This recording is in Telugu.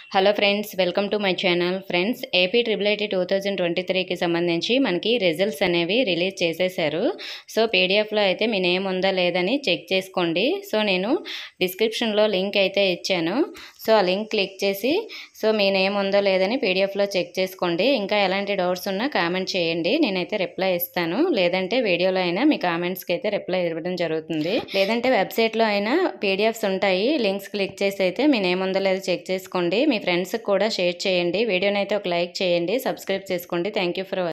hello friends welcome to my channel friends AP triple IT two thousand twenty త్రీకి సంబంధించి మనకి రిజల్ట్స్ అనేవి రిలీజ్ చేసేసారు సో పీడిఎఫ్లో అయితే మీ నేమ్ ఉందా లేదని చెక్ చేసుకోండి సో నేను డిస్క్రిప్షన్లో లింక్ అయితే ఇచ్చాను సో ఆ లింక్ క్లిక్ చేసి సో మీ నేమ్ ఉందో లేదని పీడిఎఫ్లో చెక్ చేసుకోండి ఇంకా ఎలాంటి డౌట్స్ ఉన్నా కామెంట్ చేయండి నేనైతే రిప్లై ఇస్తాను లేదంటే వీడియోలో అయినా మీ కామెంట్స్కి అయితే రిప్లై ఇవ్వడం జరుగుతుంది లేదంటే వెబ్సైట్లో అయినా పీడిఎఫ్స్ ఉంటాయి లింక్స్ క్లిక్ చేసి అయితే మీ నేమ్ ఉందో లేదో చెక్ చేసుకోండి మీ ఫ్రెండ్స్కి కూడా షేర్ చేయండి వీడియోని అయితే ఒక లైక్ చేయండి సబ్స్క్రైబ్ చేసుకోండి థ్యాంక్ యూ ఫర్